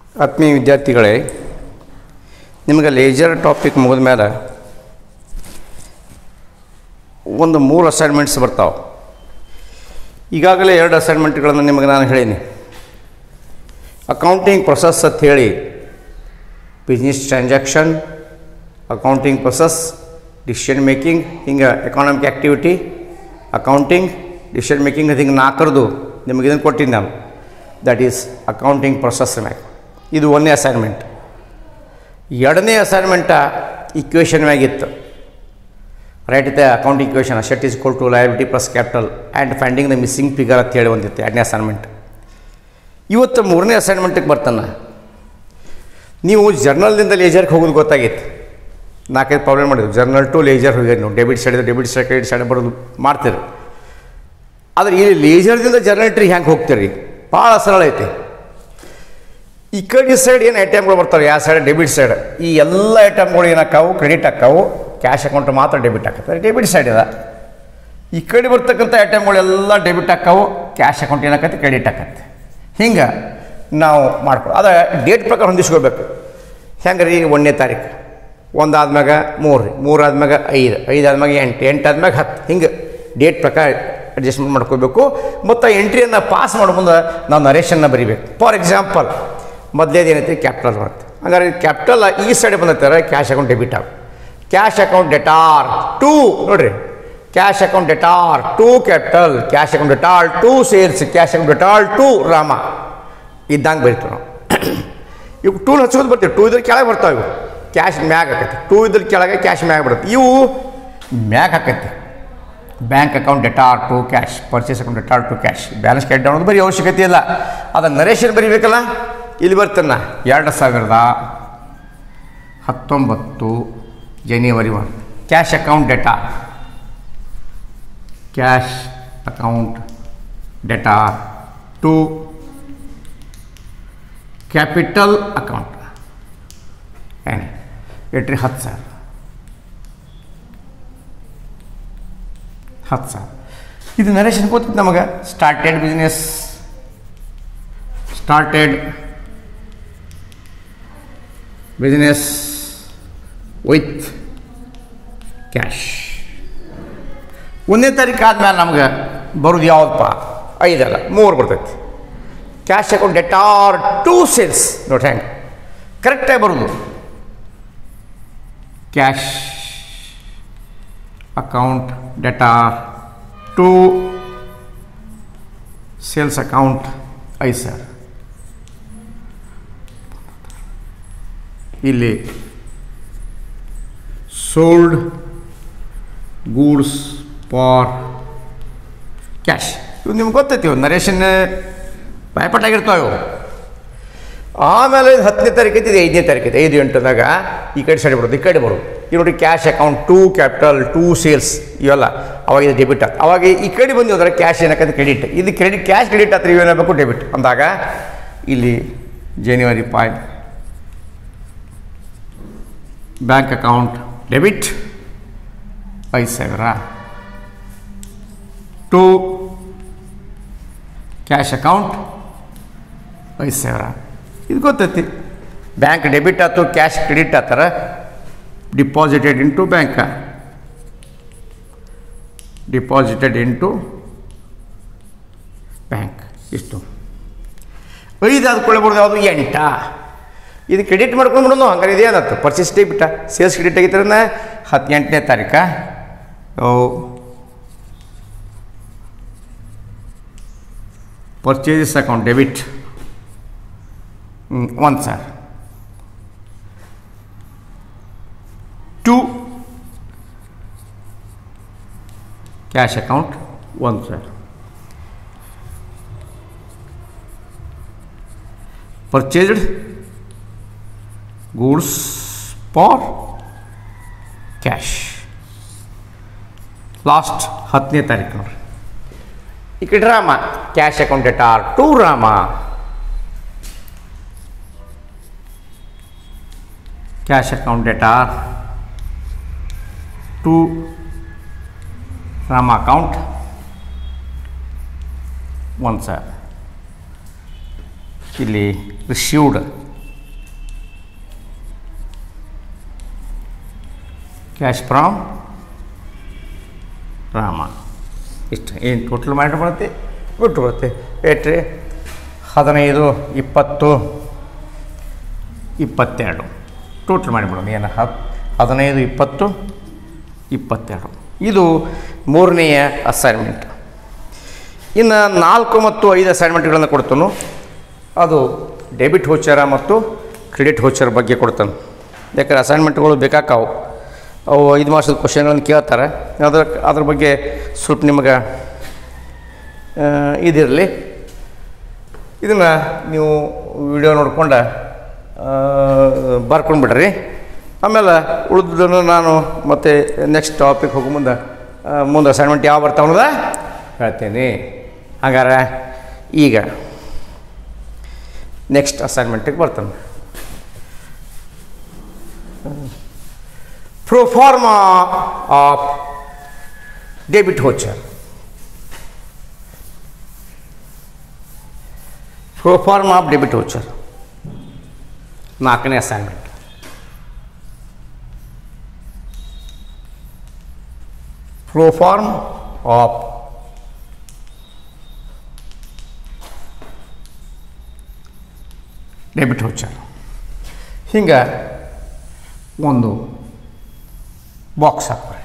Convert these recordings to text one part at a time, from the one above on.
ಆತ್ಮೀಯ ವಿದ್ಯಾರ್ಥಿಗಳೇ ನಿಮಗೆ ಲೇಜರ್ ಟಾಪಿಕ್ ಮುಗಿದ ಮೇಲೆ ಒಂದು ಮೂರು ಅಸೈನ್ಮೆಂಟ್ಸ್ ಬರ್ತಾವೆ ಈಗಾಗಲೇ ಎರಡು ಅಸೈನ್ಮೆಂಟ್ಗಳನ್ನು ನಿಮಗೆ ನಾನು ಹೇಳೀನಿ ಅಕೌಂಟಿಂಗ್ ಪ್ರೊಸೆಸ್ ಅಂತ ಹೇಳಿ business transaction accounting process decision making ಹಿಂಗೆ economic activity accounting decision making ಅದು ಹಿಂಗೆ ನಾಲ್ಕರದು ನಿಮಗೆ ಇದನ್ನು ಕೊಟ್ಟಿದ್ದು ನಾನು ದಟ್ ಈಸ್ ಅಕೌಂಟಿಂಗ್ ಪ್ರೊಸೆಸ್ ಮ್ಯಾಗ ಇದು ಒಂದನೇ ಅಸೈನ್ಮೆಂಟ್ ಎರಡನೇ ಅಸೈನ್ಮೆಂಟ ಇಕ್ವೇಷನ್ ಮ್ಯಾಗಿತ್ತು write the account equation asset is equal to liability plus capital and finding the missing figure ಅಂತ ಹೇಳಿ ಒಂದಿತ್ತು ಎರಡನೇ ಅಸೈನ್ಮೆಂಟ್ ಇವತ್ತು ಮೂರನೇ ಅಸೈನ್ಮೆಂಟಿಗೆ ಬರ್ತಾನೆ ನೀವು ಜರ್ನಲ್ದಿಂದ ಲೇಜರ್ಗೆ ಹೋಗೋದು ಗೊತ್ತಾಗಿತ್ತು ನಾಲ್ಕೈದು ಪ್ರಾಬ್ಲಮ್ ಮಾಡಿದ್ರು ಜರ್ನಲ್ ಟು ಲೇಜರ್ ಹೋಗಿದ್ದು ನೀವು debit side debit side credit side ಬರೋದು ಮಾಡ್ತೀರಿ ಆದರೆ ಇಲ್ಲಿ ಲೇಜರ್ದಿಂದ ಜರ್ನಲ್ಟ್ರಿ ಹೆಂಗೆ ಹೋಗ್ತೀರಿ ಭಾಳ ಸರಳ ಐತಿ ಈ ಕಡೆ ಸೈಡ್ ಏನು ಐಟಮ್ಗಳು ಬರ್ತಾವೆ ಯಾವ ಸೈಡ್ ಡೆಬಿಟ್ ಸೈಡ್ ಈ ಎಲ್ಲ ಐಟಮ್ಗಳು ಏನಾಕಾವು ಕ್ರೆಡಿಟ್ ಹಾಕಾವು ಕ್ಯಾಶ್ ಅಕೌಂಟ್ ಮಾತ್ರ ಡೆಬಿಟ್ ಹಾಕತ್ತೆ ಡೆಬಿಟ್ ಸೈಡ್ ಇದೆ ಈ ಕಡೆ ಬರ್ತಕ್ಕಂಥ ಐಟಮ್ಗಳೆಲ್ಲ ಡೆಬಿಟ್ ಹಾಕಾವು ಕ್ಯಾಶ್ ಅಕೌಂಟ್ ಏನಾಕತ್ತೆ ಕ್ರೆಡಿಟ್ ಹಾಕತ್ತೆ ಹಿಂಗೆ ನಾವು ಮಾಡ್ಕೊ ಅದ ಡೇಟ್ ಪ್ರಕಾರ ಹೊಂದಿಸ್ಕೋಬೇಕು ಹೆಂಗೆ ರೀ ಒಂದನೇ ತಾರೀಕು ಒಂದು ಆದ್ಮ್ಯಾಗ ಮೂರು ರೀ ಮೂರು ಆದ್ಮ್ಯಾಗ ಐದು ಐದು ಆದ್ಮ್ಯಾಗ ಎಂಟು ಎಂಟು ಆದ್ಮ್ಯಾಗ ಹತ್ತು ಹಿಂಗೆ ಡೇಟ್ ಪ್ರಕಾರ ಅಡ್ಜಸ್ಟ್ಮೆಂಟ್ ಮಾಡ್ಕೋಬೇಕು ಮತ್ತು ಆ ಎಂಟ್ರಿಯನ್ನು ಪಾಸ್ ಮಾಡೋ ಮುಂದೆ ನಾವು ನರೇಶನ್ನ ಬರಿಬೇಕು ಫಾರ್ ಎಕ್ಸಾಂಪಲ್ ಮೊದಲೇದು ಏನೈತಿ ಕ್ಯಾಪಿಟಲ್ ಬರುತ್ತೆ ಹಂಗಾರೆ ಕ್ಯಾಪಿಟಲ್ ಈ ಸೈಡ್ ಬಂದೈತಾರೆ ಕ್ಯಾಶ್ ಅಕೌಂಟ್ ಡೆಬಿಟ್ ಆಗ ಕ್ಯಾಶ್ ಅಕೌಂಟ್ ಡೆಟಾರ್ ಟು ನೋಡ್ರಿ cash account debtor to capital cash account debtor to sales cash account debtor to Rama ಇದ್ದಂಗೆ ಬರಿತೀವಿ ನಾವು ಇವು ಟೂಲ್ ಹಚ್ಕೋದು ಬರ್ತೀವಿ ಟೂ ಇದ್ರ ಕೆಳಗೆ ಬರ್ತಾವೆ ಇವು ಕ್ಯಾಶ್ ಮ್ಯಾಗ್ ಹಾಕೈತಿ ಟೂ ಇದ್ರ ಕೆಳಗೆ ಕ್ಯಾಶ್ ಮ್ಯಾಗ್ ಬರುತ್ತೆ ಇವು ಮ್ಯಾಗ್ ಹಾಕೈತಿ bank account debtor to cash purchase account debtor to cash balance ಕ್ಯಾಟ್ ಅನ್ನೋದು ಬರೀ ಅವಶ್ಯಕತೆ ಇಲ್ಲ ಅದನ್ನು ನರೇಶನ್ ಬರಿಬೇಕಲ್ಲ ಇಲ್ಲಿ ಬರ್ತಾನ ಎರಡು ಸಾವಿರದ ಹತ್ತೊಂಬತ್ತು ಜನವರಿ one cash account debtor cash account debtor to capital account ಏನು ಎಟ್ರಿ ಹತ್ತು ಸಾವಿರ ಹತ್ತು ಸಾವಿರ ಇದು ನರೇಶನ್ ಗೊತ್ತಿತ್ತು ನಮಗೆ started business started business with cash ಒಂದನೇ ತಾರೀಕು ಆದ್ಮೇಲೆ ನಮ್ಗೆ ಬರೋದು ಯಾವುದಪ್ಪ ಐದಲ್ಲ ಮೂರು ಬರ್ತೈತಿ cash account debtor to sales ನೋಡಿ ಹೆಂಗೆ ಕರೆಕ್ಟಾಗಿ ಬರೋದು cash account debtor to sales account ಐದು ಸರ್ ಇಲ್ಲಿ ಸೋಲ್ಡ್ ಗೂಡ್ಸ್ ಫಾರ್ ಕ್ಯಾಶ್ ಇವು ನಿಮ್ಗೆ ಗೊತ್ತೈತಿ ಇವು ನರೇಶನ್ ಭಯಪಟ್ಟಾಗಿರ್ತಾವೆ ಇವು ಆಮೇಲೆ ಇದು ಹತ್ತನೇ ತಾರೀಕು ಐತಿ ಇದು ಐದನೇ ತಾರೀಕು ಐತಿ ಐದು ಎಂಟದಾಗ ಈ ಕಡೆ ಸೈಡ್ ಬರೋದು ಈ ಕಡೆ ಬರೋದು ಈ ನೋಡಿ cash account to capital to sales ಇವೆಲ್ಲ ಅವಾಗ ಇದು ಡೆಬಿಟ್ ಆಯ್ತು ಅವಾಗ ಈ ಕಡೆ ಬಂದು ಹೋದ್ರೆ ಕ್ಯಾಶ್ ಏನಕ್ಕಂತ ಕ್ರೆಡಿಟ್ ಇದು ಕ್ರೆಡಿಟ್ ಕ್ಯಾಶ್ ಕ್ರೆಡಿಟ್ ಆದ್ರೆ ಇವೇನಾಗಬೇಕು ಡೆಬಿಟ್ ಅಂದಾಗ ಇಲ್ಲಿ ಜನವರಿ ಫೈವ್ ಬ್ಯಾಂಕ್ ಅಕೌಂಟ್ ಡೆಬಿಟ್ ಐದು ಸಾವಿರ ಟು ಕ್ಯಾಶ್ ಅಕೌಂಟ್ ಐದು ಸಾವಿರ ಇದು ಗೊತ್ತೈತಿ ಬ್ಯಾಂಕ್ ಡೆಬಿಟ್ ಆಯ್ತು ಕ್ಯಾಶ್ ಕ್ರೆಡಿಟ್ ಆತರ deposited into bank deposited into bank ಇಷ್ಟು ಐದು ಆದ್ಕೊಳ್ಳಬಹುದು ಯಾವುದು ಎಂಟ ಇದು ಕ್ರೆಡಿಟ್ ಮಾಡ್ಕೊಂಡು ಬಿಡೋದು ಹಂಗಾರೆ ಇದೇನತ್ತು ಪರ್ಚೇಸ್ ಡೆಬಿಟ ಸೇಲ್ಸ್ ಕ್ರೆಡಿಟ್ ಆಗಿದ್ರೆ ಹದಿನೆಂಟನೇ ತಾರೀಕ ಪರ್ಚೇಸ್ ಅಕೌಂಟ್ ಡೆಬಿಟ್ ಒಂದು ಸರ್ ಟು ಕ್ಯಾಶ್ ಅಕೌಂಟ್ ಒಂದು sir purchased goods for cash last ಹತ್ತನೇ ತಾರೀಕು ನೋಡ್ರಿ ಈ ಕಡೆ Rama cash account debtor to Rama cash account debtor to Rama account ಒಂದು ಸರ್ ಇಲ್ಲಿ ರಿಸೀವ್ಡ್ ಕ್ಯಾಶ್ ಫ್ರಾಮ್ ರಾಮ ಇಷ್ಟು ಏನು ಟೋಟಲ್ ಮಾಡಿ ಬರುತ್ತೆ ಬಿಟ್ಟು ಬರುತ್ತೆ ಏಟ್ರಿ ಹದಿನೈದು ಇಪ್ಪತ್ತು ಇಪ್ಪತ್ತೆರಡು ಟೋಟಲ್ ಮಾಡಿಬಿಡೋಣ ಏನು ಹತ್ ಹದಿನೈದು ಇಪ್ಪತ್ತು ಇಪ್ಪತ್ತೆರಡು ಇದು ಮೂರನೆಯ ಅಸೈನ್ಮೆಂಟ್ ಇನ್ನು ನಾಲ್ಕು ಮತ್ತು ಐದು ಅಸೈನ್ಮೆಂಟ್ಗಳನ್ನು ಕೊಡ್ತಾನು ಅದು ಡೆಬಿಟ್ ಹೋಚರ ಮತ್ತು ಕ್ರೆಡಿಟ್ ಹೋಚರ್ ಬಗ್ಗೆ ಕೊಡ್ತಾನೆ ಯಾಕಂದ್ರೆ ಅಸೈನ್ಮೆಂಟ್ಗಳು ಬೇಕಾಕಾವು ಅವು ಐದು ಮಾರ್ಕ್ಸದ ಕ್ವಶನ್ಗಳನ್ನು ಕೇಳ್ತಾರೆ ಅದ್ರ ಅದ್ರ ಬಗ್ಗೆ ಸ್ವಲ್ಪ ನಿಮಗೆ ಇದಿರಲಿ ಇದನ್ನು ನೀವು ವಿಡಿಯೋ ನೋಡ್ಕೊಂಡು ಬರ್ಕೊಂಡು ಬಿಡ್ರಿ ಆಮೇಲೆ ಉಳಿದನ್ನು ನಾನು ಮತ್ತೆ ನೆಕ್ಸ್ಟ್ ಟಾಪಿಕ್ ಹೋಗೋ ಮುಂದೆ ಆ, ಮುಂದೆ ಅಸೈನ್ಮೆಂಟ್ ಯಾವ ಬರ್ತಾವ ಅನ್ನೋದ ಹೇಳ್ತೀನಿ ಹಾಗಾದ್ರೆ ಈಗ ನೆಕ್ಸ್ಟ್ ಅಸೈನ್ಮೆಂಟಿಗೆ ಬರ್ತಾನೆ proforma of debit voucher proforma of debit voucher ನಾಲ್ಕನೇ assignment proforma of debit voucher ಹಿಂಗೆ ಒಂದು ಬಾಕ್ಸ್ ಹಾಕೋರಿ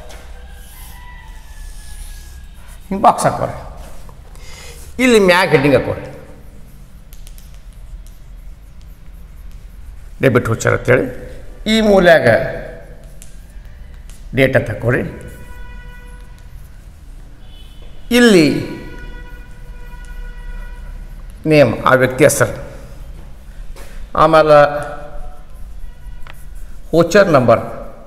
ಹಿಂಗೆ ಬಾಕ್ಸ್ ಹಾಕೋರಿ ಇಲ್ಲಿ ಮ್ಯಾಗ್ ಹೆಡ್ಡಿಂಗ್ ಹಾಕೋರಿ ಡೆಬಿಟ್ ಹುಚ್ಚರ್ ಅಂತೇಳಿ ಈ ಮೂಲ್ಯಾಗ ಡೇಟ್ ಅಂತ ಹಾಕೋರಿ ಇಲ್ಲಿ ನೇಮ್ ಆ ವ್ಯಕ್ತಿ ಹೆಸರು ಆಮೇಲೆ ಹೋಚರ್ ನಂಬರ್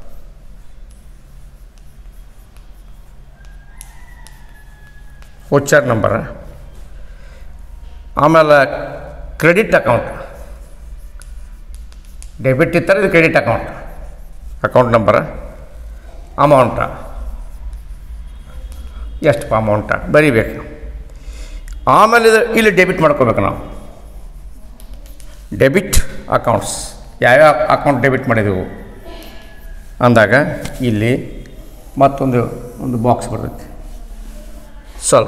ಹೋಚರ್ ನಂಬರ್ ಆಮೇಲೆ ಕ್ರೆಡಿಟ್ ಅಕೌಂಟ್ ಡೆಬಿಟ್ ಇತ್ತಾರೆ ಇದು credit account account number amount ಎಷ್ಟಪ್ಪ ಅಮೌಂಟ ಬರೀಬೇಕು ಆಮೇಲೆ ಇದು ಇಲ್ಲಿ ಡೆಬಿಟ್ ಮಾಡ್ಕೋಬೇಕು ನಾವು ಡೆಬಿಟ್ ಅಕೌಂಟ್ಸ್ ಯಾವ್ಯಾವ ಅಕೌಂಟ್ ಡೆಬಿಟ್ ಮಾಡಿದೆವು ಅಂದಾಗ ಇಲ್ಲಿ ಮತ್ತೊಂದು ಒಂದು ಬಾಕ್ಸ್ ಬರ್ತೈತಿ ಸ್ವಲ್ಪ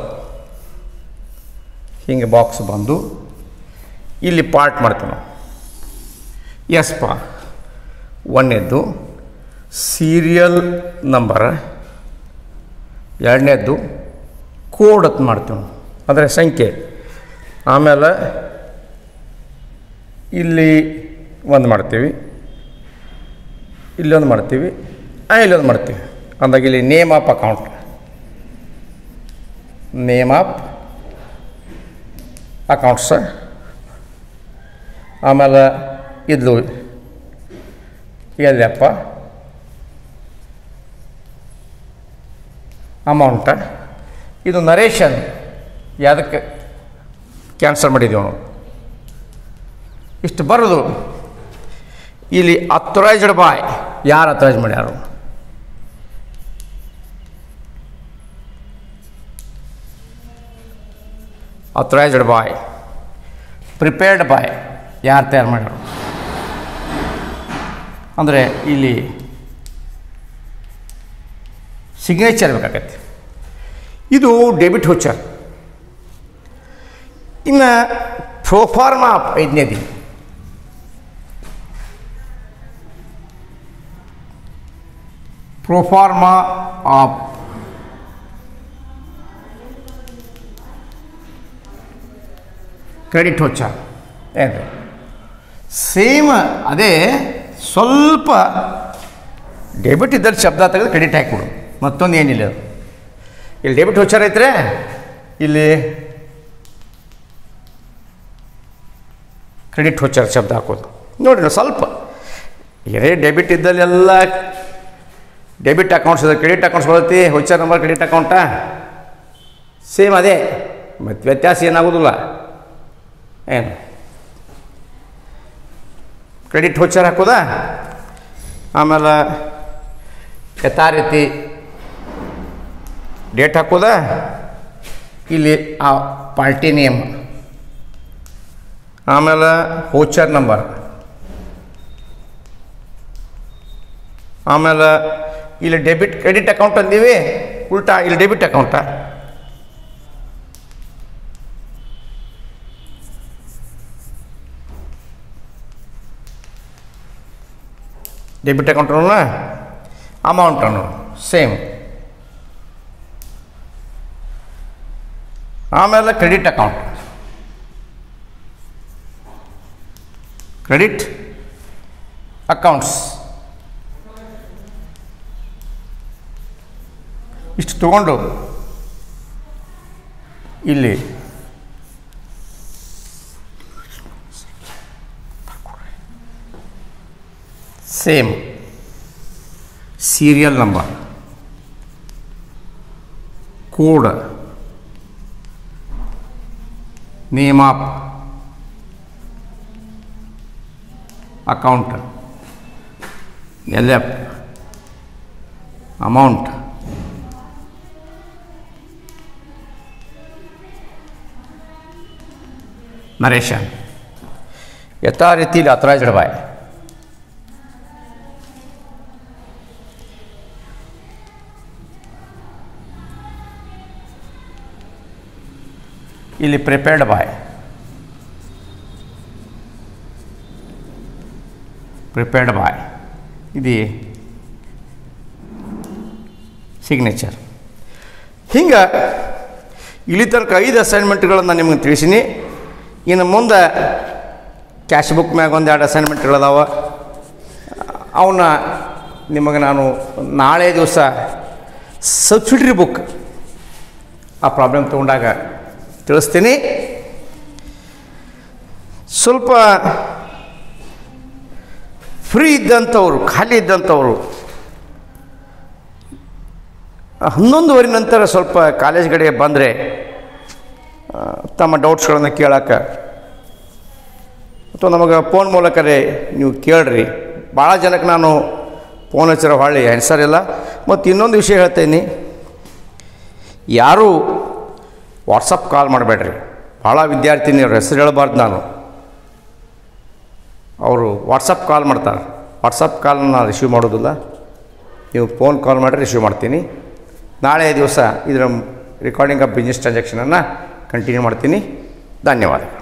ಹಿಂಗೆ ಬಾಕ್ಸ್ ಬಂದು ಇಲ್ಲಿ ಪಾರ್ಟ್ ಮಾಡ್ತೀವಿ ನಾವು ಎಸ್ಪ ಒಂದನೇದ್ದು ಸೀರಿಯಲ್ ನಂಬರ್ ಎರಡನೇದ್ದು ಕೋಡ್ ಅಂತ ಮಾಡ್ತೀವಿ ನಾವು ಅಂದರೆ ಸಂಖ್ಯೆ ಆಮೇಲೆ ಇಲ್ಲಿ ಒಂದು ಮಾಡ್ತೀವಿ ಇಲ್ಲೊಂದು ಮಾಡ್ತೀವಿ ಆ, ಇಲ್ಲೊಂದು ಮಾಡ್ತೀವಿ ಅಂದಾಗ ಇಲ್ಲಿ name of account name of accounts ಆಮೇಲೆ ಇದು ಎಲ್ಲಪ್ಪ ಅಮೌಂಟ ಇದು ನರೇಷನ್ ಯಾವುದಕ್ಕೆ ಕ್ಯಾನ್ಸಲ್ ಮಾಡಿದ್ದೀವಿ ನಾವು ಇಷ್ಟು ಬರೋದು ಇಲ್ಲಿ ಅಥರೈಸ್ಡ್ ಬಾಯ್ ಯಾರು ಅಥರೈಸ್ ಮಾಡ್ಯಾರು ಅಥರೈಸ್ಡ್ ಬಾಯ್ ಪ್ರಿಪೇರ್ಡ್ ಬಾಯ್ ಯಾರು ತಯಾರು ಮಾಡ್ಯಾರು ಅಂದರೆ ಇಲ್ಲಿ ಸಿಗ್ನೇಚರ್ ಬೇಕಾಗತ್ತೆ ಇದು ಡೆಬಿಟ್ ಹುಚ್ಚರ್ ಇನ್ನು ಪ್ರೋಫಾರ್ಮಾ ಐದನೇದು ಪ್ರೋಫಾರ್ಮಾ ಆಫ್ ಕ್ರೆಡಿಟ್ ಹೊಚ್ಚ ಏನು ಸೇಮ್ ಅದೇ ಸ್ವಲ್ಪ ಡೆಬಿಟ್ ಇದ್ದಲ್ಲಿ ಶಬ್ದ ತೆಗೆದು ಕ್ರೆಡಿಟ್ ಹಾಕಿಬಿಡು ಮತ್ತೊಂದು ಏನಿಲ್ಲ ಅದು ಇಲ್ಲಿ ಡೆಬಿಟ್ ಹೊಚ್ಚಾರ ಐತ್ರೆ ಇಲ್ಲಿ ಕ್ರೆಡಿಟ್ ಹೊಚ್ಚಾರ ಶಬ್ದ ಹಾಕೋದು ನೋಡಿರಿ ಸ್ವಲ್ಪ ಏನೇ ಡೆಬಿಟ್ ಇದ್ದಲ್ಲೆಲ್ಲ ಡೆಬಿಟ್ ಅಕೌಂಟ್ಸ್ ಇದೆ ಕ್ರೆಡಿಟ್ ಅಕೌಂಟ್ಸ್ ಬರುತ್ತೆ ಹೊಚ್ಚಾರ ನಂಬರ್ ಕ್ರೆಡಿಟ್ ಅಕೌಂಟಾ ಸೇಮ್ ಅದೇ ಮತ್ತು ವ್ಯತ್ಯಾಸ ಏನಾಗೋದಿಲ್ಲ ಏನು ಕ್ರೆಡಿಟ್ ಹೊಚ್ಚಾರ ಹಾಕೋದಾ ಆಮೇಲೆ ಯಥಾ ರೀತಿ ಡೇಟ್ ಹಾಕೋದಾ ಇಲ್ಲಿ ಆ ಪಾರ್ಟಿ ನೇಮ್ ಆಮೇಲೆ ಹೋಚರ್ ನಂಬರ್ ಆಮೇಲೆ ಇಲ್ಲಿ ಡೆಬಿಟ್ ಕ್ರೆಡಿಟ್ ಅಕೌಂಟ್ ಅಂದೀವಿ ಉಲ್ಟಾ ಇಲ್ಲಿ ಡೆಬಿಟ್ ಅಕೌಂಟಾ ಡೆಬಿಟ್ ಅಕೌಂಟ್ ಅನ್ನೋಣ ಅಮೌಂಟ್ ಅನ್ನೋಣ ಸೇಮ್ ಆಮೇಲೆ ಕ್ರೆಡಿಟ್ ಅಕೌಂಟ್ ಕ್ರೆಡಿಟ್ ಅಕೌಂಟ್ಸ್ ಇಷ್ಟು ತಗೊಂಡು ಇಲ್ಲಿ same serial number code name of account L F amount narration ಯಥಾ ರೀತಿಯಲ್ಲಿ ಅಥರೈಸ್ಡ್ ಬಾಯ್ ಇಲ್ಲಿ ಪ್ರಿಪೇರ್ಡ್ ಬಾಯ್ ಪ್ರಿಪೇರ್ಡ್ ಬಾಯ್ ಇದು ಸಿಗ್ನೇಚರ್ ಹಿಂಗೆ ಇಲ್ಲಿ ತನಕ ಐದು ಅಸೈನ್ಮೆಂಟ್ಗಳನ್ನು ನಿಮಗೆ ತಿಳಿಸೀನಿ ಇನ್ನು ಮುಂದೆ ಕ್ಯಾಶ್ ಬುಕ್ ಮ್ಯಾಗ ಒಂದು ಎರಡು ಅಸೈನ್ಮೆಂಟ್ಗಳದಾವ ಅವನ್ನ ನಿಮಗೆ ನಾನು ನಾಳೆ ದಿವಸ ಸಬ್ಸಿಡ್ರಿ ಬುಕ್ ಆ ಪ್ರಾಬ್ಲಮ್ ತೊಗೊಂಡಾಗ ತಿಳಿಸ್ತೀನಿ ಸ್ವಲ್ಪ ಫ್ರೀ ಇದ್ದಂಥವ್ರು ಖಾಲಿ ಇದ್ದಂಥವ್ರು ಹನ್ನೊಂದುವರೆ ನಂತರ ಸ್ವಲ್ಪ ಕಾಲೇಜ್ ಕಡೆ ಬಂದರೆ ಆ, ತಮ್ಮ ಡೌಟ್ಸ್ಗಳನ್ನು ಕೇಳೋಕ್ಕೆ ಅಥವಾ ನಮಗೆ ಫೋನ್ ಮೂಲಕರೇ ನೀವು ಕೇಳ್ರಿ ಭಾಳ ಜನಕ್ಕೆ ನಾನು ಫೋನ್ ಹಚ್ಚಿರೋ ಹೊಳ್ಳಿ ಆನ್ಸರ್ ಇಲ್ಲ ಮತ್ತು ಇನ್ನೊಂದು ವಿಷಯ ಹೇಳ್ತೇನೆ ಯಾರೂ ವಾಟ್ಸಪ್ ಕಾಲ್ ಮಾಡಬೇಡ್ರಿ ಭಾಳ ವಿದ್ಯಾರ್ಥಿನಿ ಅವ್ರ ಹೆಸರು ಹೇಳಬಾರ್ದು ನಾನು ಅವರು ವಾಟ್ಸಪ್ ಕಾಲ್ ಮಾಡ್ತಾರೆ ವಾಟ್ಸಪ್ ಕಾಲ್ನ ನಾನು ರಿಸೀವ್ ಮಾಡೋದಿಲ್ಲ ನೀವು ಫೋನ್ ಕಾಲ್ ಮಾಡಿದ್ರೆ ರಿಸೀವ್ ಮಾಡ್ತೀನಿ ನಾಳೆ ದಿವಸ ಇದರ ರೆಕಾರ್ಡಿಂಗ್ ಆಫ್ ಬಿಸ್ನೆಸ್ ಟ್ರಾನ್ಸಾಕ್ಷನನ್ನು ಕಂಟಿನ್ಯೂ ಮಾಡ್ತೀನಿ ಧನ್ಯವಾದ